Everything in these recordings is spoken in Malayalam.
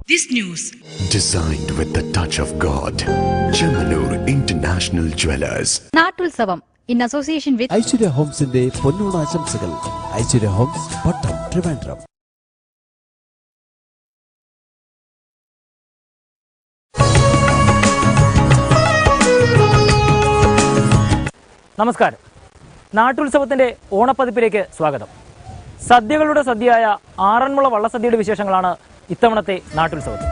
This news Designed with the touch of God. Chamanur International Jewelers. നാട്ടുത്സവം ഇൻ അസോസിയേഷൻ വിത്ത് ഐശ്വര്യ ഹോംസിന്റെ പൊന്നോണ ആശംസകൾ ഐശ്വര്യ ഹോംസ് പട്ടം ട്രിവാൻഡ്രം നമസ്കാരം നാട്ടുത്സവത്തിന്റെ ഓണപ്പതിപ്പിലേക്ക് സ്വാഗതം സദ്യകളുടെ സദ്യയായ ആറന്മുള വള്ളസദ്യയുടെ വിശേഷങ്ങളാണ് ഇത്തവണത്തെ നാട്ടുത്സവത്തിൽ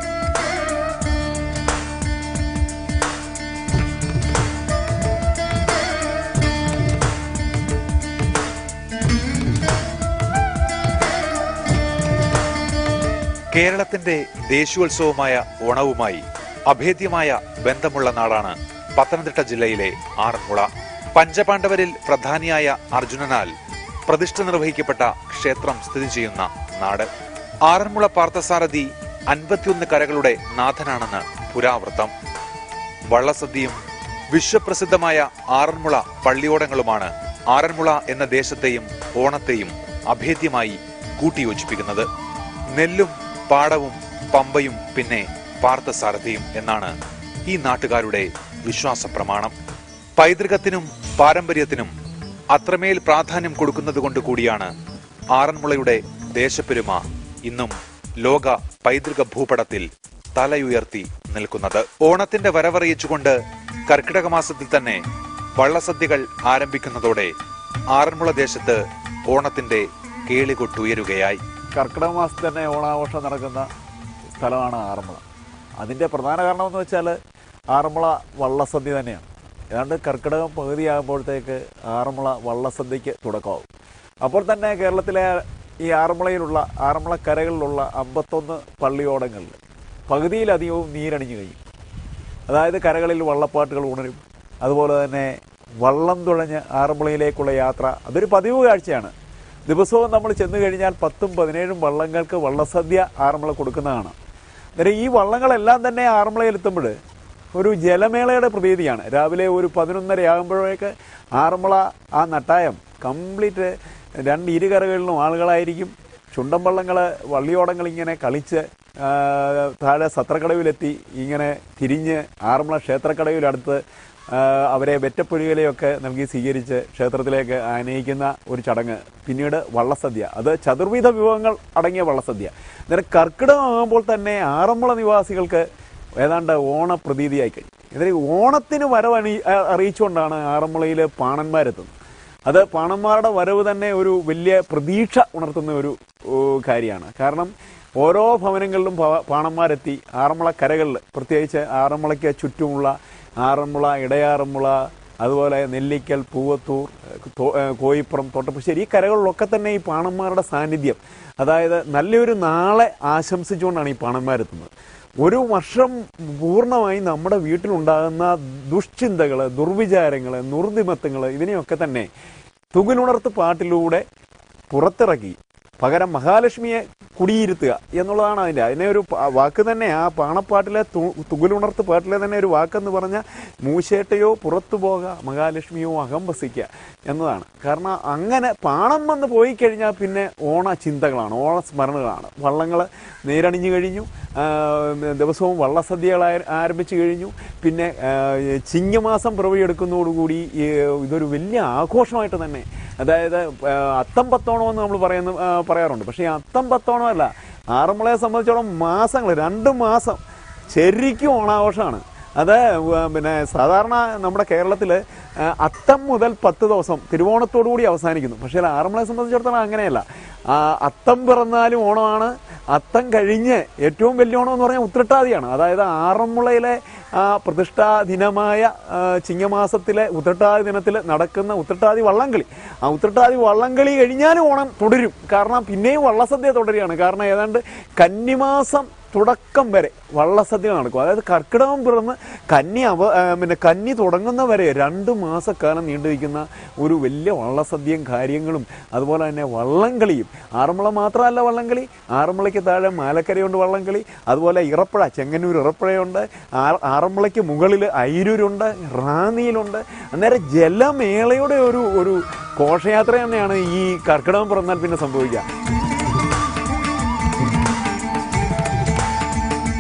കേരളത്തിന്റെ ദേശീയോത്സവമായ ഓണവുമായി അഭേദ്യമായ ബന്ധമുള്ള നാടാണ് പത്തനംതിട്ട ജില്ലയിലെ ആറന്മുള പഞ്ചപാണ്ഡവരിൽ പ്രധാനിയായ അർജുനനാൽ പ്രതിഷ്ഠ നിർവഹിക്കപ്പെട്ട ക്ഷേത്രം സ്ഥിതി ചെയ്യുന്ന നാട് ആറന്മുള പാർത്ഥസാരഥി അൻപത്തിയൊന്ന് കരകളുടെ നാഥനാണെന്ന് പുരാവൃത്തം വള്ളസദ്യയും വിശ്വപ്രസിദ്ധമായ ആറന്മുള പള്ളിയോടങ്ങളുമാണ് ആറന്മുള എന്ന ദേശത്തെയും ഓണത്തെയും അഭേദ്യമായി കൂട്ടിയോജിപ്പിക്കുന്നത് നെല്ലും പാടവും പമ്പയും പിന്നെ പാർത്ഥസാരഥിയും എന്നാണ് ഈ നാട്ടുകാരുടെ വിശ്വാസ പ്രമാണം പൈതൃകത്തിനും പാരമ്പര്യത്തിനും അത്രമേൽ പ്രാധാന്യം കൊടുക്കുന്നത് കൊണ്ട് കൂടിയാണ് ആറന്മുളയുടെ ദേശപ്പെരുമ ഇന്നും ലോക പൈതൃക ഭൂപടത്തിൽ തലയുയർത്തി നിൽക്കുന്നത് ഓണത്തിന്റെ വരവറിയിച്ചുകൊണ്ട് കർക്കിടക മാസത്തിൽ തന്നെ വള്ളസദ്യകൾ ആരംഭിക്കുന്നതോടെ ആറന്മുള ദേശത്ത് ഓണത്തിന്റെ കേളികൊട്ടുയരുകയായി കർക്കിടക മാസത്തിൽ തന്നെ ഓണാഘോഷം നടക്കുന്ന സ്ഥലമാണ് ആറന്മുള അതിൻ്റെ പ്രധാന കാരണമെന്ന് വെച്ചാൽ ആറന്മുള വള്ളസദ്യ തന്നെയാണ് ഏതാണ്ട് കർക്കിടകം പകുതിയാകുമ്പോഴത്തേക്ക് ആറന്മുള വള്ളസദ്യക്ക് തുടക്കമാവും അപ്പോൾ തന്നെ കേരളത്തിലെ ഈ ആറന്മുളയിലുള്ള ആറന്മുള കരകളിലുള്ള അമ്പത്തൊന്ന് പള്ളിയോടങ്ങളിൽ പകുതിയിലധികവും നീരണിഞ്ഞു കഴിയും അതായത് കരകളിൽ വള്ളപ്പാട്ടുകൾ ഉണരും അതുപോലെ തന്നെ വള്ളം തുഴഞ്ഞ് ആറന്മുളയിലേക്കുള്ള യാത്ര അതൊരു പതിവ് കാഴ്ചയാണ് ദിവസവും നമ്മൾ ചെന്ന് കഴിഞ്ഞാൽ പത്തും പതിനേഴും വള്ളങ്ങൾക്ക് വള്ളസദ്യ ആറന്മുള കൊടുക്കുന്നതാണ് അന്നേരം ഈ വള്ളങ്ങളെല്ലാം തന്നെ ആറന്മുളയിലെത്തുമ്പോൾ ഒരു ജലമേളയുടെ പ്രതീതിയാണ് രാവിലെ ഒരു പതിനൊന്നര ആകുമ്പോഴേക്ക് ആറന്മുള ആ നട്ടായം കംപ്ലീറ്റ് രണ്ട് ഇരുകരകളിലും ആളുകളായിരിക്കും ചുണ്ടൻ വള്ളങ്ങൾ വള്ളിയോടങ്ങൾ ഇങ്ങനെ കളിച്ച് ആ, താഴെ സത്രക്കടവിലെത്തി ഇങ്ങനെ തിരിഞ്ഞ് ആറന്മുള ക്ഷേത്രക്കടവിലടുത്ത് ആ, അവരെ വെറ്റപ്പൊഴികലയൊക്കെ നൽകി സ്വീകരിച്ച് ക്ഷേത്രത്തിലേക്ക് ആനയിക്കുന്ന ഒരു ചടങ്ങ് പിന്നീട് വള്ളസദ്യ അത് ചതുർവിധ വിഭവങ്ങൾ അടങ്ങിയ വള്ളസദ്യ അന്നേരം കർക്കിടകമാകുമ്പോൾ തന്നെ ആറന്മുള നിവാസികൾക്ക് ഏതാണ്ട് ഓണപ്രതീതിയായി കഴിഞ്ഞു ഇതിന് ഓണത്തിന് വരവണി ആ- അറിയിച്ചുകൊണ്ടാണ് ആറന്മുളയിൽ പാണന്മാരെത്തുന്നത് അത് പാണന്മാരുടെ വരവ് തന്നെ ഒരു വലിയ പ്രതീക്ഷ ഉണർത്തുന്ന ഒരു ഓ, കാര്യമാണ് കാരണം ഓരോ ഭവനങ്ങളിലും പ- പാണന്മാരെത്തി ആറന്മുള കരകളിൽ പ്രത്യേകിച്ച് ആറന്മുളയ്ക്ക് ചുറ്റുമുള്ള ആറന്മുള ഇടയാറന്മുള അതുപോലെ നെല്ലിക്കൽ പൂവത്തൂർ തോ- ഏ, കോയിപ്പുറം തോട്ടപ്പശ്ശേരി ഈ കരകളിലൊക്കെ തന്നെ ഈ പാണന്മാരുടെ സാന്നിധ്യം അതായത് നല്ലൊരു നാളെ ആശംസിച്ചുകൊണ്ടാണ് ഈ പാണന്മാരെത്തുന്നത് ഒരു വർഷം പൂർണ്ണമായി നമ്മുടെ വീട്ടിലുണ്ടാകുന്ന ദുഷ്ചിന്തകൾ ദുർവിചാരങ്ങൾ നുർദിമത്തങ്ങൾ ഇതിനെയൊക്കെ തന്നെ തുകിലുണർത്ത് പാട്ടിലൂടെ പുറത്തിറക്കി പകരം മഹാലക്ഷ്മിയെ കുടിയിരുത്തുക എന്നുള്ളതാണ് അതിൻ്റെ അതിനെ ഒരു പ- വാക്ക് തന്നെ ആ പാണപ്പാട്ടിലെ തു- തുകിലുണർത്ത് പാട്ടിലെ തന്നെ ഒരു വാക്കെന്ന് പറഞ്ഞാൽ മൂശേട്ടയോ പുറത്തു പോക മഹാലക്ഷ്മിയോ അകം വസിക്കുക എന്നതാണ് കാരണം അങ്ങനെ പാണം വന്ന് പോയി കഴിഞ്ഞാൽ പിന്നെ ഓണ ചിന്തകളാണ് ഓണ സ്മരണകളാണ് വള്ളങ്ങൾ നേരണിഞ്ഞു കഴിഞ്ഞു ആ, ദിവസവും വള്ളസദ്യകൾ ആര- ആരംഭിച്ചു കഴിഞ്ഞു പിന്നെ ആ, ചിങ്ങമാസം പിറവിയെടുക്കുന്നതോടുകൂടി ഈ ഇതൊരു വലിയ ആഘോഷമായിട്ട് തന്നെ അതായത് ആ, അത്തം പത്തോണം എന്ന് നമ്മൾ പറയുന്ന ആ, പറയാറുണ്ട് പക്ഷേ ഈ അത്തം പത്തോണമല്ല ആറന്മുളയെ സംബന്ധിച്ചോളം മാസങ്ങൾ രണ്ട് മാസം ശരിക്കും ഓണാഘോഷമാണ് അത് വ- പിന്നെ സാധാരണ നമ്മുടെ കേരളത്തിൽ അത്തം മുതൽ പത്ത് ദിവസം തിരുവോണത്തോടു കൂടി അവസാനിക്കുന്നു പക്ഷേ ആറന്മുളയെ സംബന്ധിച്ചിടത്തോളം അങ്ങനെയല്ല ആ, അത്തം പിറന്നാലും ഓണമാണ് അത്തം കഴിഞ്ഞ് ഏറ്റവും വലിയ ഓണം എന്ന് പറഞ്ഞാൽ ഉത്രട്ടാതിയാണ് അതായത് ആറന്മുളയിലെ ആ പ്രതിഷ്ഠാ ദിനമായ ആ, ചിങ്ങമാസത്തിലെ ഉത്രട്ടാതി ദിനത്തിൽ നടക്കുന്ന ഉത്രട്ടാതി വള്ളംകളി ആ ഉത്രട്ടാതി വള്ളംകളി കഴിഞ്ഞാലും ഓണം തുടരും കാരണം പിന്നെയും വള്ളസദ്യ തുടരുകയാണ് കാരണം ഏതാണ്ട് കന്നിമാസം തുടക്കം വരെ വള്ളസദ്യ നടക്കും അതായത് കർക്കിടകം പിറന്ന് കന്നി അവ ആ, പിന്നെ കന്നി തുടങ്ങുന്ന വരെ രണ്ട് മാസക്കാലം നീണ്ടു നിൽക്കുന്ന ഒരു വലിയ വള്ളസദ്യയും കാര്യങ്ങളും അതുപോലെ തന്നെ വള്ളംകളിയും ആറന്മുള മാത്രമല്ല വള്ളംകളി ആറന്മുളയ്ക്ക് താഴെ മാലക്കരയുണ്ട് വള്ളംകളി അതുപോലെ ഇറപ്പുഴ ചെങ്ങന്നൂർ ഇറപ്പുഴയുണ്ട് ആ- ആറന്മുളയ്ക്ക് മുകളിൽ അയിരൂരുണ്ട് റാന്നിയിലുണ്ട് അന്നേരം ജലമേളയുടെ ഒരു ഒരു ഘോഷയാത്ര തന്നെയാണ് ഈ കർക്കിടകം പിറന്നാൽ പിന്നെ സംഭവിക്കുക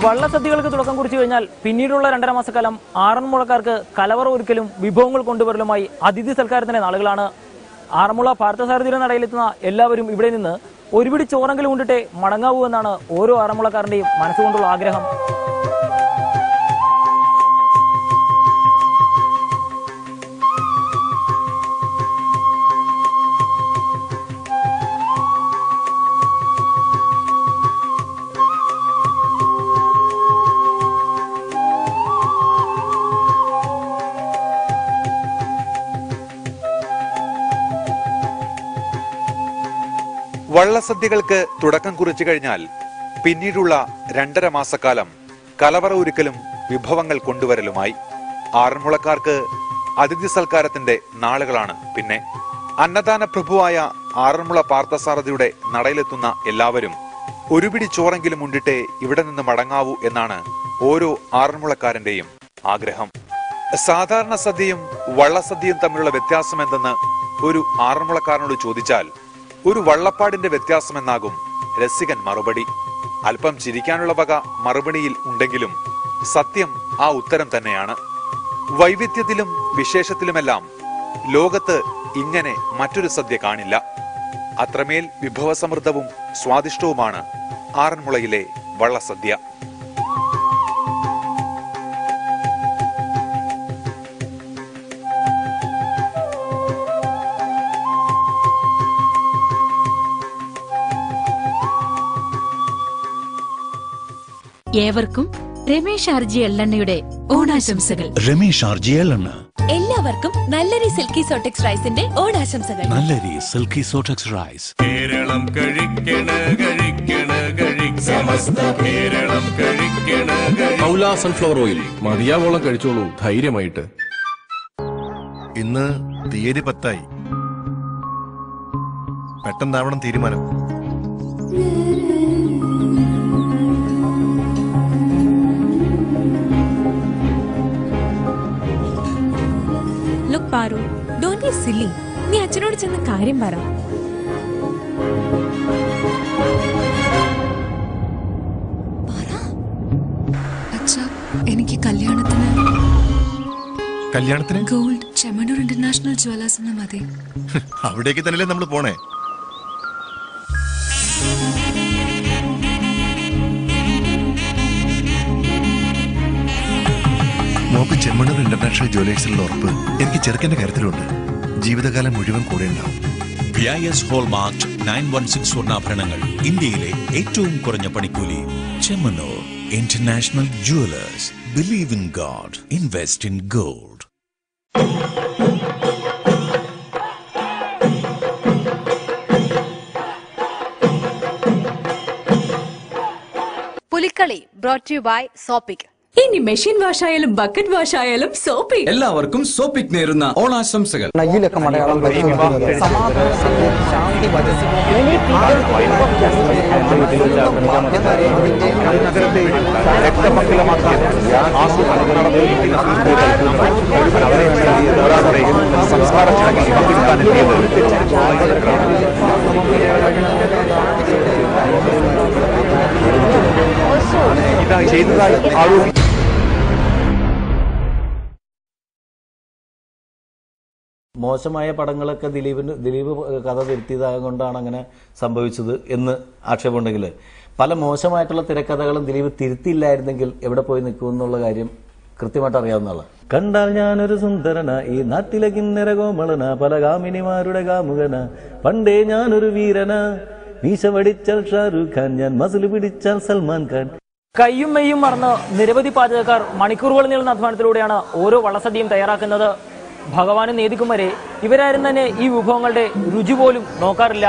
വള്ളസദ്യകൾക്ക് തുടക്കം കുറിച്ചു കഴിഞ്ഞാൽ പിന്നീടുള്ള രണ്ടര മാസക്കാലം ആറന്മുളക്കാർക്ക് കലവറ ഒരുക്കലും വിഭവങ്ങൾ കൊണ്ടുവരലുമായി അതിഥി സൽക്കാരത്തിന്റെ നാളുകളാണ് ആറന്മുള പാർത്ഥസാരഥിയുടെ നടയിലെത്തുന്ന എല്ലാവരും ഇവിടെ നിന്ന് ഒരുപിടി ചോറെങ്കിലും കൊണ്ടിട്ടേ മടങ്ങാവൂ എന്നാണ് ഓരോ ആറന്മുളക്കാരന്റെയും മനസ്സുകൊണ്ടുള്ള ആഗ്രഹം വള്ളസദ്യകൾക്ക് തുടക്കം കുറിച്ചു കഴിഞ്ഞാൽ പിന്നീടുള്ള രണ്ടര മാസക്കാലം കലവറ ഒരുക്കലും വിഭവങ്ങൾ കൊണ്ടുവരലുമായി ആറന്മുളക്കാർക്ക് അതിഥി സൽക്കാരത്തിന്റെ നാളുകളാണ് പിന്നെ അന്നദാന പ്രഭുവായ ആറന്മുള പാർത്ഥസാരഥിയുടെ നടയിലെത്തുന്ന എല്ലാവരും ഒരു പിടി ചോറെങ്കിലും ഉണ്ടിട്ടേ ഇവിടെ നിന്ന് മടങ്ങാവൂ എന്നാണ് ഓരോ ആറന്മുളക്കാരന്റെയും ആഗ്രഹം സാധാരണ സദ്യയും വള്ളസദ്യയും തമ്മിലുള്ള വ്യത്യാസം എന്തെന്ന് ഒരു ആറന്മുളക്കാരനോട് ചോദിച്ചാൽ ഒരു വള്ളപ്പാടിന്റെ വ്യത്യാസമെന്നാകും രസികൻ മറുപടി അല്പം ചിരിക്കാനുള്ള വക മറുപടിയിൽ ഉണ്ടെങ്കിലും സത്യം ആ ഉത്തരം തന്നെയാണ് വൈവിധ്യത്തിലും വിശേഷത്തിലുമെല്ലാം ലോകത്ത് ഇങ്ങനെ മറ്റൊരു സദ്യ കാണില്ല അത്രമേൽ വിഭവസമൃദ്ധവും സ്വാദിഷ്ടവുമാണ് ആറന്മുളയിലെ വള്ളസദ്യ ഏവർക്കും രമേശ് ആർജി എള്ളെണ്ണയുടെ ഓണാശംസകൾ രമേശ് ആർ ജി എള്ളെണ്ണ എല്ലാവർക്കും നല്ലൊരു സിൽക്കി സോട്ടെക്സ് റൈസിന്റെ ഓണാശംസകൾ നല്ലരി സിൽക്കി സോട്ടക്സ് റൈസ് കേരളം കഴിക്കണ കഴിക്കണ കഴിക്ക സമസ്ത കേരളം കഴിക്കണ മൗല സൺഫ്ലവർ ഓയിൽ മതിയാവോളം കഴിച്ചോളൂ ധൈര്യമായിട്ട് ഇന്ന് തീയതി പത്തായി പെട്ടെന്നാവണം തീരുമാനം look Paru don't be silly നീ അച്ഛനോട് ചെന്ന് കാര്യം പറ അച്ഛാ എനിക്ക് കല്യാണത്തിന് കല്യാണത്തിന് ഗോൾഡ് ചെമ്മണൂർ ഇന്റർനാഷണൽ ജ്വല്ലേഴ്സ് എന്ന് മതി അവിടേക്ക് തന്നെയല്ലേ നമ്മൾ പോണേ നോക്ക് ചെമ്മണ്ണൂർ ഇന്റർനാഷണൽ ജ്വല്ലേഴ്സിലുള്ള ഉറപ്പ് എനിക്ക് ചെറുക്കന്റെ കാര്യത്തിലുണ്ട് ജീവിതകാലം മുഴുവൻ കൂടെ ഉണ്ടാവും V I S hallmark nine one six സ്വർണ്ണാഭരണങ്ങൾ ഇന്ത്യയിലെ ഏറ്റവും കുറഞ്ഞ പണിക്കൂലി Chemmanur International Jewellers believe in God invest in gold Pulikali brought you by സോപ്പിക് ഇനി മെഷീൻ വാഷ് ആയാലും ബക്കറ്റ് വാഷ് ആയാലും സോപ്പി എല്ലാവർക്കും സോപ്പിക് നേരുന്ന ഓണാശംസകൾ നയ്യിലൊക്കെ മലയാളം സംസ്കാര ചടങ്ങിൽ ഇതായി ചെയ്തതായി ആരോപിച്ചു മോശമായ പടങ്ങളൊക്കെ ദിലീപിന് ദിലീപ് കഥ തിരുത്തിയതായത് കൊണ്ടാണ് അങ്ങനെ സംഭവിച്ചത് എന്ന് ആക്ഷേപമുണ്ടെങ്കിൽ പല മോശമായിട്ടുള്ള തിരക്കഥകളും ദിലീപ് തിരുത്തിയില്ലായിരുന്നെങ്കിൽ എവിടെ പോയി നിൽക്കുമെന്നുള്ള കാര്യം കൃത്യമായിട്ട് അറിയാവുന്നതാണ് കണ്ടാൽ ഞാനൊരു സുന്ദരന ഈ നാട്ടിലെ കിന്നര കോമളന പല കാമിനിമാരുടെ കാമുകന പണ്ടേ ഞാനൊരു വീരന മീശ വടിച്ചാൽ ഷാരൂഖ് ഖാൻ ഞാൻ മസിൽ പിടിച്ചാൽ സൽമാൻ ഖാൻ കയ്യും മെയ്യും മറന്ന് നിരവധി പാചകക്കാർ മണിക്കൂറുകൾ നീളുന്ന അധ്വാനത്തിലൂടെയാണ് ഓരോ വള്ളസദ്യയും തയ്യാറാക്കുന്നത് ഭഗവാനും നേദിക്കും വരെ ഇവരാരും തന്നെ ഈ വിഭവങ്ങളുടെ രുചി പോലും നോക്കാറില്ല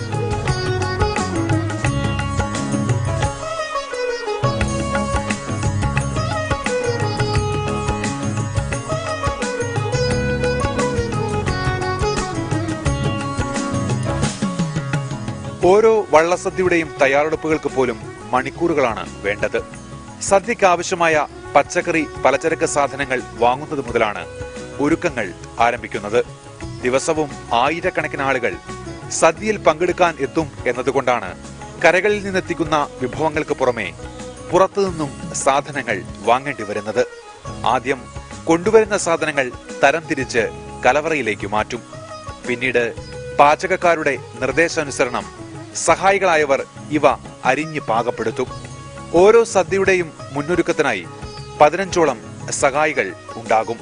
ഓരോ വള്ളസദ്യയുടെയും തയ്യാറെടുപ്പുകൾക്ക് പോലും മണിക്കൂറുകളാണ് വേണ്ടത് സദ്യക്ക് ആവശ്യമായ പച്ചക്കറി പലചരക്ക് സാധനങ്ങൾ വാങ്ങുന്നത് മുതലാണ് ഒരുക്കങ്ങൾ ആരംഭിക്കുന്നത് ദിവസവും ആയിരക്കണക്കിന് ആളുകൾ സദ്യയിൽ പങ്കെടുക്കാൻ എത്തും എന്നതുകൊണ്ടാണ് കരകളിൽ നിന്നെത്തിക്കുന്ന വിഭവങ്ങൾക്ക് പുറമെ പുറത്തുനിന്നും സാധനങ്ങൾ വാങ്ങേണ്ടി വരുന്നത് ആദ്യം കൊണ്ടുവരുന്ന സാധനങ്ങൾ തരംതിരിച്ച് കലവറയിലേക്ക് മാറ്റും പിന്നീട് പാചകക്കാരുടെ നിർദ്ദേശാനുസരണം സഹായികളായവർ ഇവ അരിഞ്ഞ് പാകപ്പെടുത്തും ഓരോ സദ്യയുടെയും മുന്നൊരുക്കത്തിനായി പതിനഞ്ചോളം സഹായികൾ ഉണ്ടാകും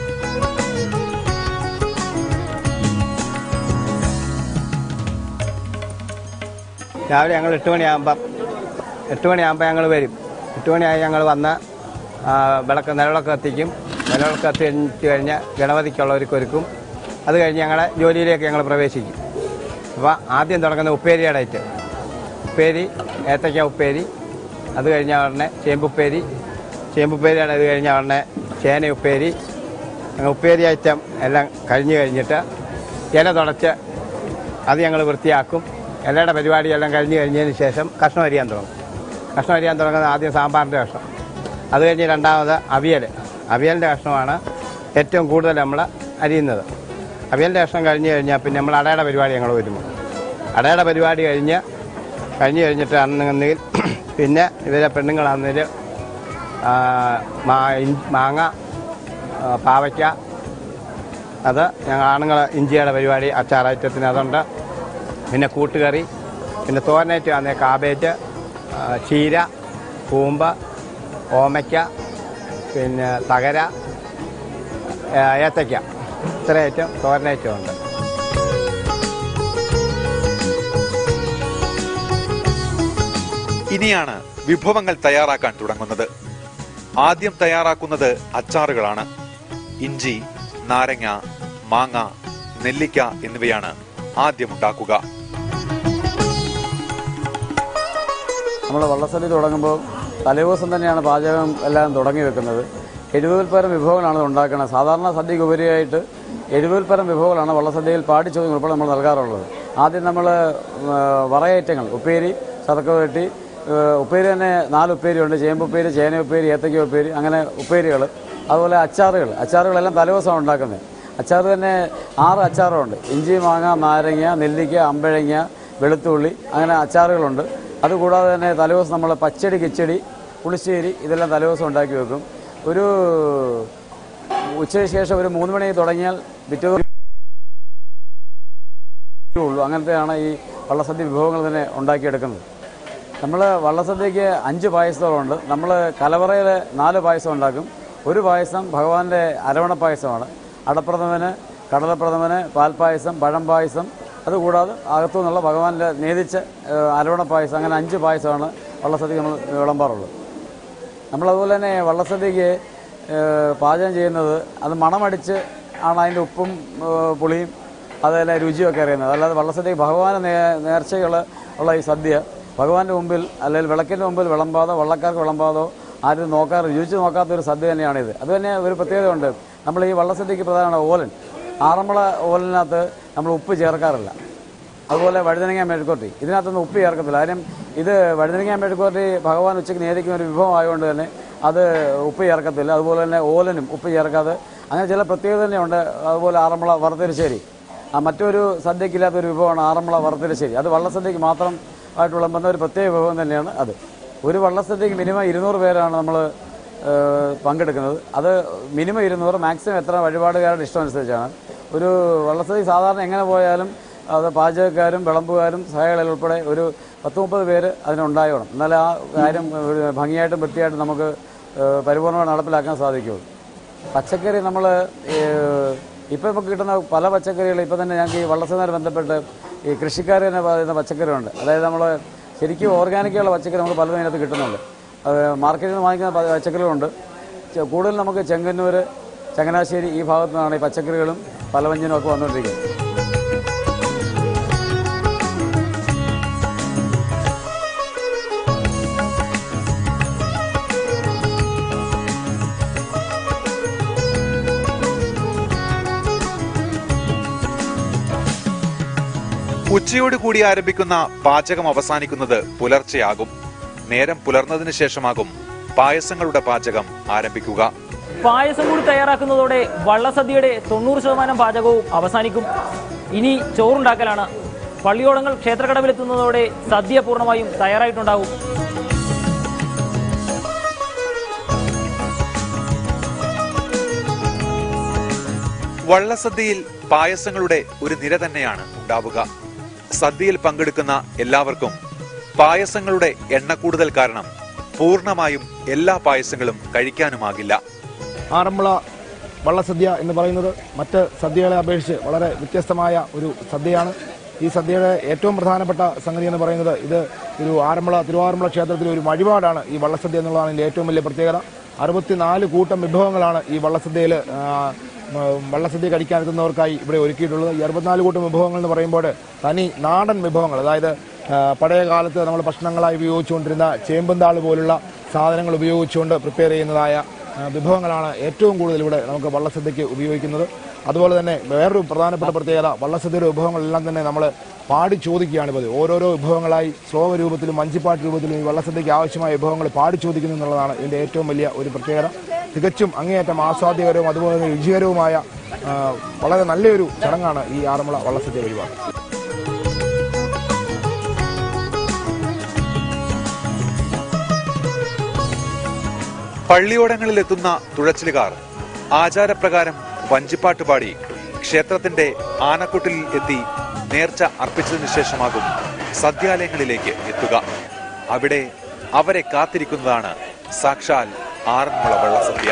രാവിലെ ഞങ്ങൾ എട്ട് മണിയാകുമ്പം എട്ട് മണിയാകുമ്പോൾ ഞങ്ങൾ വരും എട്ട് മണിയായി ഞങ്ങൾ വന്ന് ആ, വിളക്ക് നിലവിളക്ക് കത്തിക്കും നിലവിളക്ക് കത്തിച്ച് കഴിഞ്ഞ് ഗണപതിക്കുള്ളവർക്ക് ഒരുക്കും അത് കഴിഞ്ഞ് ഞങ്ങളുടെ ജോലിയിലേക്ക് ഞങ്ങൾ പ്രവേശിക്കും അപ്പോൾ ആദ്യം തുടങ്ങുന്ന ഉപ്പേരിയുടെ ഐറ്റം ഉപ്പേരി ഏത്തയ്ക്ക ഉപ്പേരി അത് കഴിഞ്ഞ ഉടനെ ചേമ്പുപ്പേരി ചേമ്പുപ്പേരിയുടെ ഇത് കഴിഞ്ഞ ഉടനെ ചേന ഉപ്പേരി അങ്ങനെ ഉപ്പേരി ഐറ്റം എല്ലാം കഴിഞ്ഞ് കഴിഞ്ഞിട്ട് ഇല തുടച്ച് അത് ഞങ്ങൾ വൃത്തിയാക്കും ഇലയുടെ പരിപാടിയെല്ലാം കഴിഞ്ഞ് കഴിഞ്ഞതിന് ശേഷം കഷ്ണം അരിയാൻ തുടങ്ങും കഷ്ണം അരിയാൻ തുടങ്ങുന്നത് ആദ്യം സാമ്പാറിൻ്റെ കഷ്ണം അത് കഴിഞ്ഞ് രണ്ടാമത് അവിയൽ അവിയലിൻ്റെ കഷ്ണമാണ് ഏറ്റവും കൂടുതൽ നമ്മൾ അരിയുന്നത് അവിയലിൻ്റെ കഷ്ണം കഴിഞ്ഞ് കഴിഞ്ഞാൽ പിന്നെ നമ്മൾ അടയുടെ പരിപാടി ഞങ്ങൾ വരുമ്പോൾ അടയുടെ പരിപാടി കഴിഞ്ഞ് കഴിഞ്ഞ് കഴിഞ്ഞിട്ട് അന്നെങ്കിൽ പിന്നെ ഇവരെ പെണ്ണുങ്ങളാണെന്നൊരു മാങ്ങ ആ, പാവയ്ക്ക അത് ഞങ്ങൾ ആണുങ്ങൾ ഇഞ്ചിയുടെ പരിപാടി അച്ചാർ ഐറ്റത്തിന് അതുണ്ട് പിന്നെ കൂട്ടുകറി പിന്നെ തോരനേറ്റ് വന്ന കാബേജ് ആ, ചീര കൂമ്പ് ഓമയ്ക്ക പിന്നെ തകര ആ, ഏത്തയ്ക്ക ഇത്ര ഐറ്റം തോരനേറ്റം ഉണ്ട് ഇനിയാണ് വിഭവങ്ങൾ തയ്യാറാക്കാൻ തുടങ്ങുന്നത് ആദ്യം തയ്യാറാക്കുന്നത് അച്ചാറുകളാണ് ഇഞ്ചി നാരങ്ങ മാങ്ങ നെല്ലിക്ക എന്നിവയാണ് ആദ്യം ഉണ്ടാക്കുക നമ്മൾ വള്ളസദ്യ തുടങ്ങുമ്പോൾ തലേദിവസം തന്നെയാണ് പാചകം എല്ലാം തുടങ്ങി വെക്കുന്നത് എഴുപതിൽ പരം വിഭവങ്ങളാണ് ഉണ്ടാക്കുന്നത് സാധാരണ സദ്യക്ക് ഉപരിയായിട്ട് എഴുപതിൽ പരം വിഭവങ്ങളാണ് വള്ളസദ്യയിൽ പാടിച്ചതും ഉൾപ്പെടെ നമ്മൾ നൽകാറുള്ളത് ആദ്യം നമ്മൾ വറയറ്റങ്ങൾ ഉപ്പേരി ചതക്ക വെട്ടി ഏഹ് ഉപ്പേരി തന്നെ നാല് ഉപ്പേരിയുണ്ട് ചേമ്പ് ഉപ്പേരി ചേന ഉപ്പേരി ഏത്തയ്ക്ക ഉപ്പേരി അങ്ങനെ ഉപ്പേരികൾ അതുപോലെ അച്ചാറുകൾ അച്ചാറുകളെല്ലാം തലേദിവസമാണ് ഉണ്ടാക്കുന്നത് അച്ചാർ തന്നെ ആറ് അച്ചാറുണ്ട് ഇഞ്ചി മാങ്ങ നാരങ്ങ നെല്ലിക്ക അമ്പഴങ്ങ വെളുത്തുള്ളി അങ്ങനെ അച്ചാറുകളുണ്ട് അതുകൂടാതെ തന്നെ തലേദിവസം നമ്മൾ പച്ചടി കിച്ചടി പുളിശ്ശേരി ഇതെല്ലാം തലേദിവസം ഉണ്ടാക്കി വെക്കും ഒരു ഉച്ചയ്ക്ക് ശേഷം ഒരു മൂന്ന് മണി തുടങ്ങിയാൽ പിറ്റേ ദിവസം ഉള്ളൂ അങ്ങനത്തെയാണ് ഈ വള്ളസദ്യ വിഭവങ്ങൾ തന്നെ ഉണ്ടാക്കിയെടുക്കുന്നത് നമ്മൾ വള്ളസദ്യക്ക് അഞ്ച് പായസങ്ങളുണ്ട് നമ്മൾ കലവറയിൽ നാല് പായസം ഉണ്ടാക്കും ഒരു പായസം ഭഗവാന്റെ അരവണ പായസമാണ് അടപ്രഥമന് കടലപ്രഥമന് പാൽപ്പായസം പഴം പായസം അതുകൂടാതെ അകത്തു നിന്നുള്ള ഭഗവാന്റെ നേതിച്ച ഏഹ്, അരവണ പായസം അങ്ങനെ അഞ്ച് പായസമാണ് വള്ളസദ്യക്ക് നമ്മൾ വിളമ്പാറുള്ളത് നമ്മളതുപോലെ തന്നെ വള്ളസദ്യക്ക് ഏഹ്, പാചകം ചെയ്യുന്നത് അത് മണമടിച്ച് ആണ് അതിൻ്റെ ഉപ്പും ഏഹ്, പുളിയും അതുപോലെ രുചിയൊക്കെ അറിയുന്നത് അല്ലാതെ വള്ളസദ്യക്ക് ഭഗവാന് നേ നേർച്ചകൾ ഉള്ള ഈ സദ്യ ഭഗവാന്റെ മുമ്പിൽ അല്ലെങ്കിൽ വിളക്കിൻ്റെ മുമ്പിൽ വിളമ്പാതോ വള്ളക്കാർക്ക് വിളമ്പാതോ ആരും നോക്കാറ് രുചിച്ച് നോക്കാത്ത ഒരു സദ്യ തന്നെയാണിത് അത് തന്നെ ഒരു പ്രത്യേകതയുണ്ട് നമ്മൾ ഈ വള്ളസദ്യക്ക് പ്രധാനമാണ് ഓലൻ ആറന്മുള ഓലനകത്ത് നമ്മൾ ഉപ്പ് ചേർക്കാറില്ല അതുപോലെ വഴുതനങ്ങ മെഴുക്കോട്ടി ഇതിനകത്തൊന്നും ഉപ്പ് ചേർക്കത്തില്ല കാര്യം ഇത് വഴുതനങ്ങ മെഴുക്കോട്ടി ഭഗവാൻ ഉച്ചയ്ക്ക് നേദിക്കുന്ന ഒരു വിഭവം ആയതുകൊണ്ട് തന്നെ അത് ഉപ്പ് ചേർക്കത്തില്ല അതുപോലെ തന്നെ ഓലനും ഉപ്പ് ചേർക്കാതെ അങ്ങനെ ചില പ്രത്യേകത തന്നെയുണ്ട് അതുപോലെ ആറന്മുള വറുത്തരിശ്ശേരി ആ മറ്റൊരു സദ്യക്കില്ലാത്ത ഒരു വിഭവമാണ് ആറന്മുള വറുത്തരിശ്ശേരി അത് വള്ളസദ്യക്ക് മാത്രം ആയിട്ട് വിളമ്പുന്ന ഒരു പ്രത്യേക വിഭവം തന്നെയാണ് അത് ഒരു വള്ളസദ്യക്ക് മിനിമം ഇരുന്നൂറ് പേരാണ് നമ്മൾ പങ്കെടുക്കുന്നത് അത് മിനിമം ഇരുന്നൂറ് മാക്സിമം എത്ര വഴിപാടുകാരുടെ ഇഷ്ടം അനുസരിച്ചാണ് ഒരു വള്ളസദ്യ സാധാരണ എങ്ങനെ പോയാലും അത് പാചകക്കാരും വിളമ്പുകാരും സഹായികളിൽ ഉൾപ്പെടെ ഒരു പത്ത് മുപ്പത് പേര് അതിനുണ്ടായോണം എന്നാലേ ആ കാര്യം ഒരു ഭംഗിയായിട്ടും വൃത്തിയായിട്ടും നമുക്ക് ഏഹ്, പരിപൂർണ്ണമായി നടപ്പിലാക്കാൻ സാധിക്കുള്ളൂ പച്ചക്കറി നമ്മൾ ഇപ്പം നമുക്ക് കിട്ടുന്ന പല പച്ചക്കറികൾ ഇപ്പം തന്നെ ഞങ്ങൾക്ക് ഈ വള്ളസദ്യയുമായി ബന്ധപ്പെട്ട് ഈ കൃഷിക്കാർ തന്നെ പറയുന്ന പച്ചക്കറിയുണ്ട് അതായത് നമ്മൾ ശരിക്കും ഓർഗാനിക്കുള്ള പച്ചക്കറി നമുക്ക് പലതും ഇതിനകത്ത് കിട്ടുന്നുണ്ട് അത് മാർക്കറ്റിൽ നിന്ന് വാങ്ങിക്കുന്ന പ- പച്ചക്കറികളുണ്ട് ചെ- കൂടുതൽ നമുക്ക് ചെങ്ങന്നൂർ ചങ്ങനാശ്ശേരി ഈ ഭാഗത്തു നിന്നാണ് ഈ പച്ചക്കറികളും പലവ്യഞ്ജനും ഒക്കെ വന്നുകൊണ്ടിരിക്കുന്നത് ഉച്ചയോട് കൂടി ആരംഭിക്കുന്ന പാചകം അവസാനിക്കുന്നത് പുലർച്ചെയാകും നേരം പുലർന്നതിന് ശേഷമാകും പായസങ്ങളുടെ പാചകം ആരംഭിക്കുക പായസം കൂടി തയ്യാറാക്കുന്നതോടെ വള്ളസദ്യയുടെ തൊണ്ണൂറ് ശതമാനം പാചകവും അവസാനിക്കും ഇനി ചോറുണ്ടാക്കലാണ് പള്ളിയോടങ്ങൾ ക്ഷേത്രക്കടവിലെത്തുന്നതോടെ സദ്യ പൂർണ്ണമായും തയ്യാറായിട്ടുണ്ടാകും വള്ളസദ്യയിൽ പായസങ്ങളുടെ ഒരു നിര തന്നെയാണ് ഉണ്ടാവുക സദ്യയിൽ പങ്കെടുക്കുന്ന എല്ലാവർക്കും പായസങ്ങളുടെ എണ്ണക്കൂടുതൽ കാരണം പൂർണ്ണമായും എല്ലാ പായസങ്ങളും കഴിക്കാനുമാകില്ല ആറന്മുള വള്ളസദ്യ എന്ന് പറയുന്നത് മറ്റ് സദ്യകളെ അപേക്ഷിച്ച് വളരെ വ്യത്യസ്തമായ ഒരു സദ്യയാണ് ഈ സദ്യയുടെ ഏറ്റവും പ്രധാനപ്പെട്ട സംഗതി എന്ന് പറയുന്നത് ഇത് ഒരു ആറന്മുള തിരുവാറന്മുള ക്ഷേത്രത്തിലെ ഒരു വഴിപാടാണ് ഈ വള്ളസദ്യ എന്നുള്ളതാണ് ഇതിന്റെ ഏറ്റവും വലിയ പ്രത്യേകത അറുപത്തിനാല് കൂട്ടം വിഭവങ്ങളാണ് ഈ വള്ളസദ്യയിൽ വള്ളസദ്യ കഴിക്കാനെത്തുന്നവർക്കായി ഇവിടെ ഒരുക്കിയിട്ടുള്ളത് ഈ അറുപത്തിനാല് കൂട്ടം വിഭവങ്ങൾ എന്ന് പറയുമ്പോൾ തനി നാടൻ വിഭവങ്ങൾ അതായത് ആ, പഴയ കാലത്ത് നമ്മൾ ഭക്ഷണങ്ങളായി ഉപയോഗിച്ചുകൊണ്ടിരുന്ന ചേമ്പുന്താൾ പോലുള്ള സാധനങ്ങൾ ഉപയോഗിച്ചുകൊണ്ട് പ്രിപ്പയർ ചെയ്യുന്നതായ ആ, വിഭവങ്ങളാണ് ഏറ്റവും കൂടുതൽ ഇവിടെ നമുക്ക് വള്ളസദ്യക്ക് ഉപയോഗിക്കുന്നത് അതുപോലെ തന്നെ വേറൊരു പ്രധാനപ്പെട്ട പ്രത്യേകത വള്ളസദ്യയുടെ വിഭവങ്ങളെല്ലാം തന്നെ നമ്മൾ പാടി ചോദിക്കുകയാണ് പതിവ് ഓരോരോ വിഭവങ്ങളായി ശ്ലോക രൂപത്തിലും മഞ്ചിപ്പാട്ട് രൂപത്തിലും ഈ വള്ളസദ്യക്ക് ആവശ്യമായ വിഭവങ്ങൾ പാടി ചോദിക്കുന്നു എന്നുള്ളതാണ് ഇതിന്റെ ഏറ്റവും വലിയ ഒരു പ്രത്യേകത തികച്ചും അങ്ങേയറ്റം ആസ്വാദ്യകരവും അതുപോലെ തന്നെ രുചികരവുമായ ആ, വളരെ നല്ലൊരു ചടങ്ങാണ് ഈ ആറന്മുള വള്ളസദ്യ വഴിപാട് പള്ളിയോടങ്ങളിലെത്തുന്ന തുഴച്ചിലുകാർ ആചാരപ്രകാരം വഞ്ചിപ്പാട്ട് പാടി ക്ഷേത്രത്തിന്റെ ആനക്കൊട്ടിലിൽ എത്തി നേർച്ച അർപ്പിച്ചതിനു ശേഷമാകും സദ്യാലയങ്ങളിലേക്ക് എത്തുക അവിടെ അവരെ കാത്തിരിക്കുന്നതാണ് സാക്ഷാൽ ആറന്മുള വെള്ളസദ്യ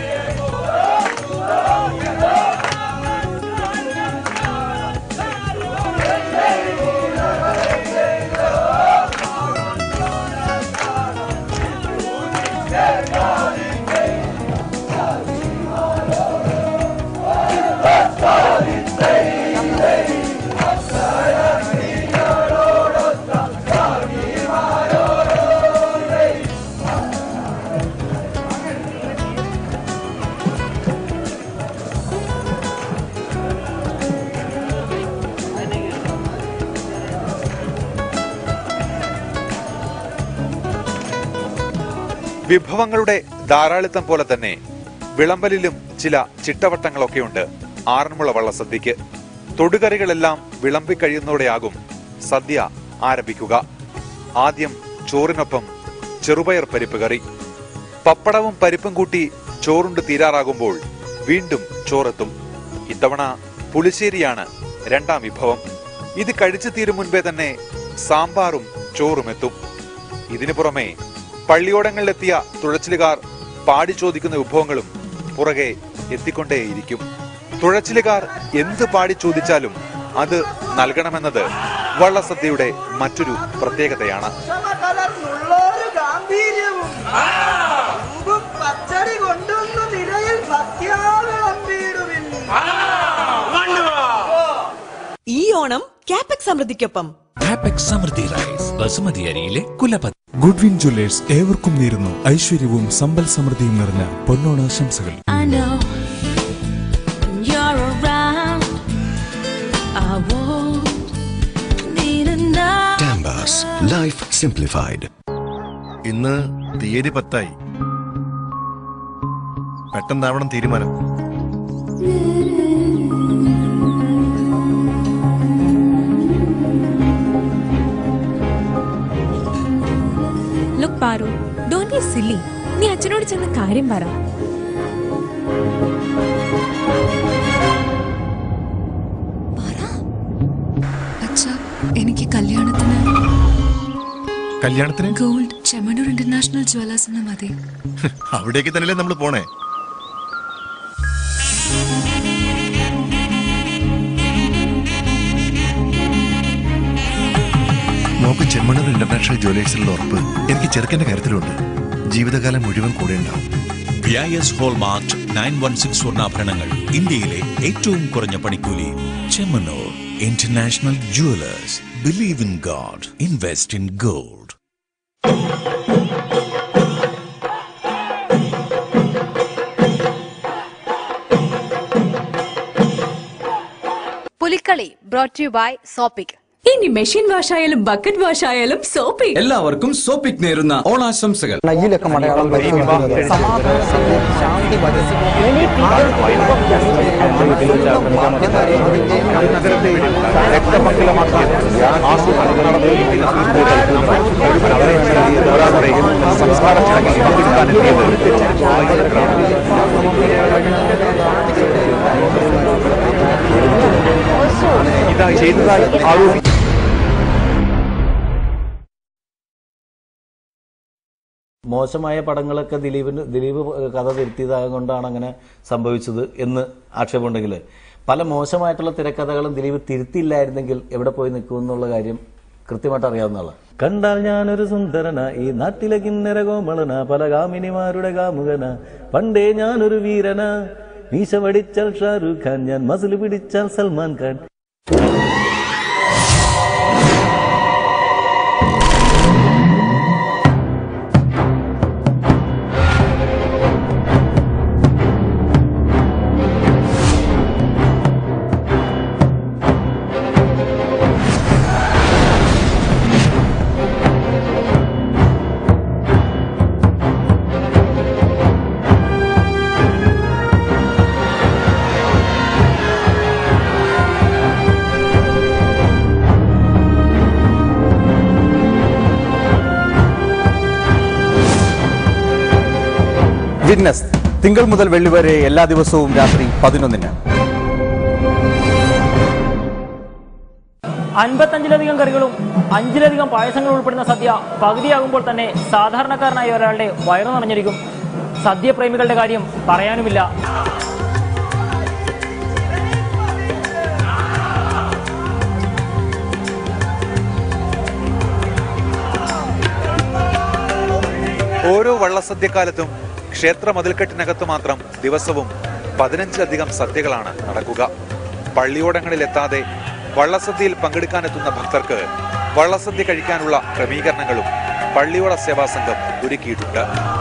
വിഭവങ്ങളുടെ ധാരാളിത്തം പോലെ തന്നെ വിളമ്പലിലും ചില ചിട്ടവട്ടങ്ങളൊക്കെയുണ്ട് ആറന്മുള വള്ളസദ്യക്ക് തൊടുകറികളെല്ലാം വിളമ്പിക്കഴിയുന്നതോടെയാകും സദ്യ ആരംഭിക്കുക ആദ്യം ചോറിനൊപ്പം ചെറുപയർ പരിപ്പ് കറി പപ്പടവും പരിപ്പും കൂട്ടി ചോറുണ്ട് തീരാറാകുമ്പോൾ വീണ്ടും ചോറെത്തും ഇത്തവണ പുളിശ്ശേരിയാണ് രണ്ടാം വിഭവം ഇത് കഴിച്ചു തീരും മുൻപേ തന്നെ സാമ്പാറും ചോറും എത്തും ഇതിനു പുറമെ പള്ളിയോടങ്ങളിലെത്തിയ തുഴച്ചിലുകാർ പാടി ചോദിക്കുന്ന വിഭവങ്ങളും പുറകെ എത്തിക്കൊണ്ടേയിരിക്കും തുഴച്ചിലുകാർ എന്ത് പാടി ചോദിച്ചാലും അത് നൽകണമെന്നത് വള്ളസദ്യയുടെ മറ്റൊരു പ്രത്യേകതയാണ് കലർന്നുള്ളൊരു ഗാംഭീര്യവും രൂപം പച്ചടി കൊണ്ടുവന്നു നിരയിൽ സത്യാവിളമ്പിടുവിൻ ഈ ഓണം കാപ്പക് സമൃദ്ധിക്കൊപ്പം ആപെക്സ് സമൃദ്ധി റൈസ് ബസുമതി അരിയിലെ കുലപതി ഗുഡ്വിൻ ജ്വല്ലേഴ്സ് ഏവർക്കും നേരുന്നു ഐശ്വര്യവും സമ്പൽ സമൃദ്ധിയും നിറഞ്ഞ പൊന്നോണാശംസകൾ I know when you're around, I won't need another. Tambas, life simplified. ഇന്ന് തീയതി പത്തായി പെട്ടെന്നാവണം തീരുമാനം look Paru don't be silly നീ അച്ഛനോട് ചെന്ന് കാര്യം പറ അച്ഛ എനിക്ക് കല്യാണത്തിന് കല്യാണത്തിന് ഗോൾഡ് ചെമ്മണൂർ ഇന്റർനാഷണൽ ജ്വല്ലേഴ്സിന് മതി അവിടേക്ക് തന്നെയല്ലേ നമ്മൾ പോണേ മോക്ക് ചെമ്മണ്ണൂർ ഇന്റർനാഷണൽ ജ്വല്ലേഴ്സിലുള്ള ഉറപ്പ് എനിക്ക് ചെറുക്കന്റെ കാര്യത്തിലുണ്ട് ജീവിതകാലം മുഴുവൻ കൂടെ ഉണ്ടാവും B I S hallmark nine one six സ്വർണ്ണാഭരണങ്ങൾ ഇന്ത്യയിലെ ഏറ്റവും കുറഞ്ഞ പണിക്കൂലി Chemmanur International Jewellers believe in God invest in gold Pulikali brought you by സോപ്പിക് ഇനി മെഷീൻ വാഷ് ആയാലും ബക്കറ്റ് വാഷ് ആയാലും സോപ്പി എല്ലാവർക്കും സോപ്പിക് നേരുന്ന ഓണാശംസകൾ നയ്യിലൊക്കെ മലയാളം സംസ്കാര ചടങ്ങിൽ പങ്കെടുക്കാനെത്തിയത് ചെയ്തതായി ആരോപിച്ചു മോശമായ പടങ്ങളൊക്കെ ദിലീപിന് ദിലീപ് കഥ തിരുത്തിയതായത് കൊണ്ടാണ് അങ്ങനെ സംഭവിച്ചത് എന്ന് ആക്ഷേപമുണ്ടെങ്കിൽ പല മോശമായിട്ടുള്ള തിരക്കഥകളും ദിലീപ് തിരുത്തിയില്ലായിരുന്നെങ്കിൽ എവിടെ പോയി നിൽക്കും എന്നുള്ള കാര്യം കൃത്യമായിട്ട് അറിയാവുന്നതാണ് കണ്ടാൽ ഞാനൊരു സുന്ദരന ഈ നാട്ടിലെ കിന്നര കോമളന പല കാമിനിമാരുടെ കാമുകന പണ്ടേ ഞാനൊരു വീരന മീശ വടിച്ചാൽ ഷാരൂഖ് ഖാൻ ഞാൻ മസിൽ പിടിച്ചാൽ സൽമാൻ ഖാൻ വിറ്റ്നസ് തിങ്കൾ മുതൽ വെള്ളി വരെ എല്ലാ ദിവസവും രാത്രി പതിനൊന്നിന് അൻപത്തഞ്ചിലധികം കറികളും അഞ്ചിലധികം പായസങ്ങളും ഉൾപ്പെടുന്ന സദ്യ പകുതിയാകുമ്പോൾ തന്നെ സാധാരണക്കാരനായ ഒരാളുടെ വയറു നിറഞ്ഞിരിക്കും സദ്യപ്രേമികളുടെ കാര്യം പറയാനുമില്ല ഓരോ വള്ളസദ്യക്കാലത്തും ക്ഷേത്ര മതിൽക്കെട്ടിനകത്ത് മാത്രം ദിവസവും പതിനഞ്ചിലധികം സദ്യകളാണ് നടക്കുക പള്ളിയോടങ്ങളിലെത്താതെ വള്ളസദ്യയിൽ പങ്കെടുക്കാനെത്തുന്ന ഭക്തർക്ക് വള്ളസദ്യ കഴിക്കാനുള്ള ക്രമീകരണങ്ങളും പള്ളിയോട സേവാ സംഘം ഒരുക്കിയിട്ടുണ്ട്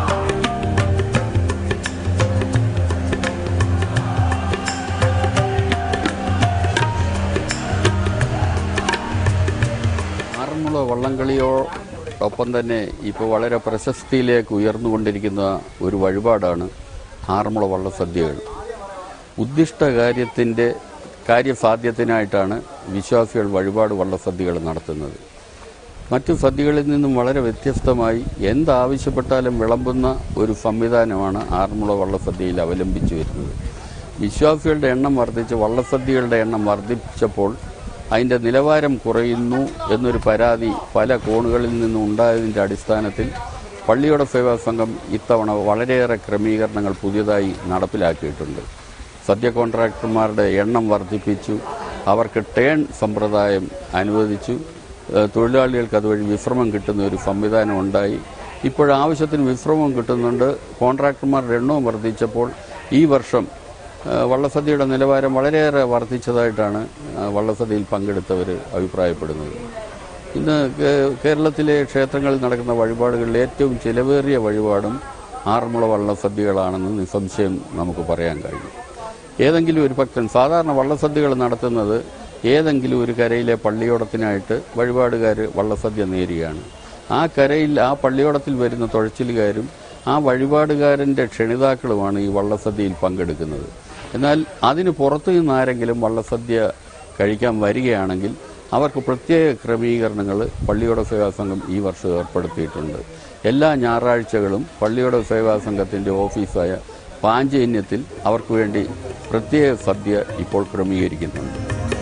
ആറന്മുള വള്ളംകളിയോടൊപ്പം തന്നെ ഇപ്പോൾ വളരെ പ്രശസ്തിയിലേക്ക് ഉയർന്നുകൊണ്ടിരിക്കുന്ന ഒരു വഴിപാടാണ് ആറന്മുള വള്ളസദ്യകൾ ഉദ്ദിഷ്ട കാര്യത്തിൻ്റെ കാര്യസാധ്യത്തിനായിട്ടാണ് വിശ്വാസികൾ വഴിപാട് വള്ളസദ്യകൾ നടത്തുന്നത് മറ്റു സദ്യകളിൽ നിന്നും വളരെ വ്യത്യസ്തമായി എന്താവശ്യപ്പെട്ടാലും വിളമ്പുന്ന ഒരു സംവിധാനമാണ് ആറന്മുള വള്ളസദ്യയിൽ അവലംബിച്ചു വരുന്നത് വിശ്വാസികളുടെ എണ്ണം വർദ്ധിച്ച് വള്ളസദ്യകളുടെ എണ്ണം വർദ്ധിച്ചപ്പോൾ അതിൻ്റെ നിലവാരം കുറയുന്നു എന്നൊരു പരാതി പല കോണുകളിൽ നിന്നും ഉണ്ടായതിൻ്റെ അടിസ്ഥാനത്തിൽ പള്ളിയോട സേവാ സംഘം ഇത്തവണ വളരെയേറെ ക്രമീകരണങ്ങൾ പുതിയതായി നടപ്പിലാക്കിയിട്ടുണ്ട് സദ്യ കോൺട്രാക്ടർമാരുടെ എണ്ണം വർദ്ധിപ്പിച്ചു അവർക്ക് ടേൺ സമ്പ്രദായം അനുവദിച്ചു ഏഹ് തൊഴിലാളികൾക്ക് അതുവഴി വിശ്രമം കിട്ടുന്ന ഒരു സംവിധാനം ഉണ്ടായി ഇപ്പോഴാവശ്യത്തിന് വിശ്രമം കിട്ടുന്നുണ്ട് കോൺട്രാക്ടർമാരുടെ എണ്ണവും വർദ്ധിച്ചപ്പോൾ ഈ വർഷം ഏഹ് വള്ളസദ്യയുടെ നിലവാരം വളരെയേറെ വർദ്ധിച്ചതായിട്ടാണ് ഏഹ് വള്ളസദ്യയിൽ പങ്കെടുത്തവർ അഭിപ്രായപ്പെടുന്നത് ഇന്ന് കേ- കേരളത്തിലെ ക്ഷേത്രങ്ങളിൽ നടക്കുന്ന വഴിപാടുകളിൽ ഏറ്റവും ചിലവേറിയ വഴിപാടും ആറന്മുള വള്ളസദ്യകളാണെന്ന് നിസ്സംശയം നമുക്ക് പറയാൻ കഴിയും ഏതെങ്കിലും ഒരു ഭക്തൻ സാധാരണ വള്ളസദ്യകൾ നടത്തുന്നത് ഏതെങ്കിലും ഒരു കരയിലെ പള്ളിയോടത്തിനായിട്ട് വഴിപാടുകാർ വള്ളസദ്യ നേരുകയാണ് ആ കരയിൽ ആ പള്ളിയോടത്തിൽ വരുന്ന തുഴച്ചിലുകാരും ആ വഴിപാടുകാരൻ്റെ ക്ഷണിതാക്കളുമാണ് ഈ വള്ളസദ്യയിൽ പങ്കെടുക്കുന്നത് എന്നാൽ അതിന് പുറത്തു നിന്ന് ആരെങ്കിലും വള്ളസദ്യ കഴിക്കാൻ വരികയാണെങ്കിൽ അവർക്ക് പ്രത്യേക ക്രമീകരണങ്ങൾ പള്ളിയോട സേവാ സംഘം ഈ വർഷം ഏർപ്പെടുത്തിയിട്ടുണ്ട് എല്ലാ ഞായറാഴ്ചകളും പള്ളിയോട സേവാ സംഘത്തിൻ്റെ ഓഫീസായ പാഞ്ചജന്യത്തിൽ അവർക്ക് വേണ്ടി പ്രത്യേക സദ്യ ഇപ്പോൾ ക്രമീകരിക്കുന്നുണ്ട്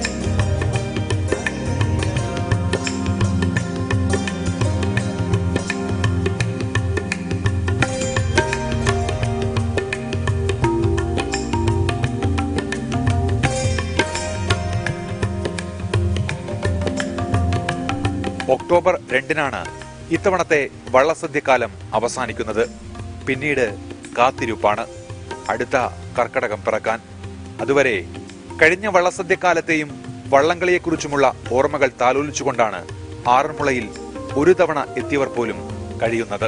ഒക്ടോബർ രണ്ടിനാണ് ഇത്തവണത്തെ വള്ളസദ്യക്കാലം അവസാനിക്കുന്നത് പിന്നീട് കാത്തിരിപ്പാണ് അടുത്ത കർക്കടകം പിറക്കാൻ അതുവരെ കഴിഞ്ഞ വള്ളസദ്യക്കാലത്തെയും വള്ളംകളിയെക്കുറിച്ചുമുള്ള ഓർമ്മകൾ താലോലിച്ചുകൊണ്ടാണ് ആറന്മുളയിൽ ഒരു തവണ എത്തിയവർ പോലും കഴിയുന്നത്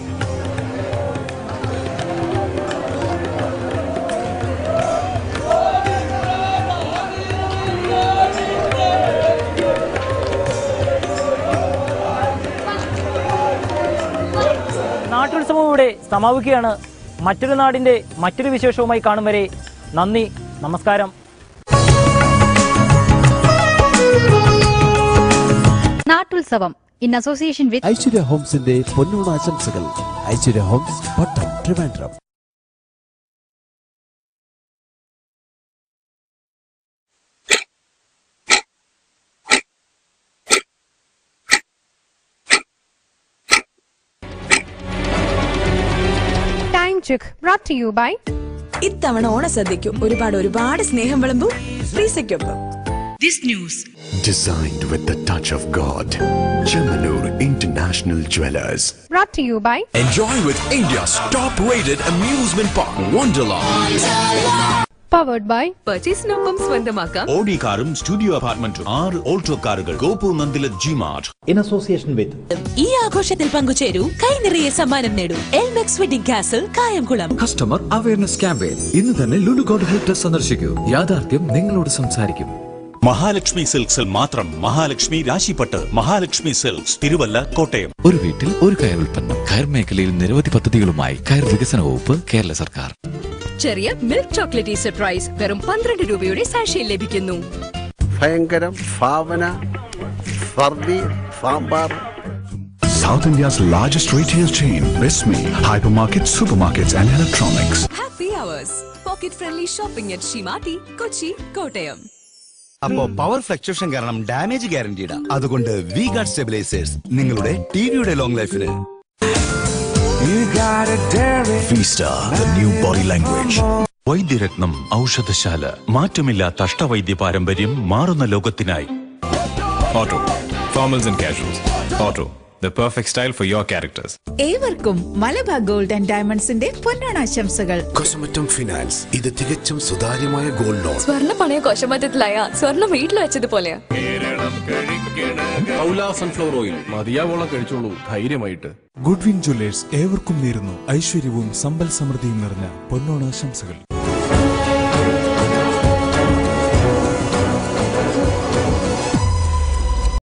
നാട്ടുത്സവം ഇവിടെ സമാപിക്കുകയാണ് മറ്റൊരു നാടിന്റെ മറ്റൊരു വിശേഷവുമായി കാണും വരെ നന്ദി നമസ്കാരം നാട്ടുത്സവം ഇൻ അസോസിയേഷൻ വിത്ത് ഐശ്വര്യ ഹോംസിന്റെ പൊന്നോണാശംസകൾ ഐശ്വര്യ ഹോംസ് പട്ടം ട്രിവാൻഡ്രം ചുക് brought to you by ഇത്തവണ ഓണസദ്യയ്ക്ക് ഒരുപാട് ഒരുപാട് സ്നേഹം വിളമ്പും പ്രീസയ്ക്കൊപ്പം This news. Designed with the touch of God. Chemanur International Jewelers. brought to you by Enjoy with India's top rated amusement park, Wonderland. powered by പർച്ചേസിനൊപ്പം സ്വന്തമാക്കാം ഓഡി കാറും സ്റ്റുഡിയോ അപ്പാർട്ട്മെന്റും ആറ് ഓൾട്ടോ കാറുകൾ Gopu Nandila G Mart in association with ഈ ആഘോഷത്തിൽ പങ്കുചേരൂ കൈ നിറയെ സമ്മാനം നേടൂ Elmex Wedding Castle Kayamkulam customer awareness campaign ഇന്ന് തന്നെ ലുലു ഗോൾഡ് ഹെൽത്ത് സന്ദർശിക്കൂ യാഥാർത്ഥ്യം നിങ്ങളോട് സംസാരിക്കും മഹാലക്ഷ്മി സിൽക്സിൽ മാത്രം മഹാലക്ഷ്മി രാശിപ്പട്ട് മഹാലക്ഷ്മി സിൽക്സ് തിരുവല്ല കോട്ടയം ഒരു വീട്ടിൽ ഒരു കയർ ഉൽപ്പന്നം കയർ മേഖലയിൽ നിരവധി പദ്ധതികളുമായി കയർ വികസന വകുപ്പ് കേരള സർക്കാർ ചെറിയ മിൽക്ക് ചോക്ലേറ്റ് സർപ്രൈസ് വെറും പന്ത്രണ്ട് രൂപയുടെ സാഷയിൽ ലഭിക്കുന്നു ഭയങ്കരം ഭാവന ഫർദി sambar South India's largest retail chain, Bismi, hypermarkets, supermarkets, and electronics. Happy hours pocket friendly shopping at Seematti Kochi Kottayam അപ്പോ പവർ ഫ്ലക്ച്വേഷൻ കാരണം ഡാമേജ് ഗ്യാരണ്ടീഡ് അതുകൊണ്ട് വി ഗാർഡ് സ്റ്റെബിലൈസേഴ്സ് നിങ്ങളുടെ ടിവിയുടെ ലോങ് ലൈഫിന് ഫീസ്റ്റ the new body language Vaidyaratnam ഔഷധശാല മാറ്റമില്ലാത്ത അഷ്ടവൈദ്യ പാരമ്പര്യം മാറുന്ന ലോകത്തിനായി Auto. Formals and casuals. Auto. The perfect style for your characters. ഏവർക്കും മലബാർ ഗോൾഡ് ആൻഡ് ഡയമണ്ട്സിന്റെ പൊന്നോണാശംസകൾ കൊസമറ്റം ഫിനാൻസ് ഇത് തികച്ചും സുതാര്യമായ ഗോൾഡ് ലോൺ സ്വർണ്ണ പണയ കോശമറ്റത്തിലായ സ്വർണ്ണം വീട്ടിൽ വെച്ചതുപോലെയാ പൗല സൺഫ്ലവർ ഓയിൽ മതിയാവോളം കഴിച്ചോളൂ ധൈര്യമായിട്ട് ഗുഡ്വിൻ ജ്വല്ലേഴ്സ് ഏവർക്കും നേരുന്നു ഐശ്വര്യവും സമ്പൽ സമൃദ്ധിയും നിറഞ്ഞ പൊന്നോണാശംസകൾ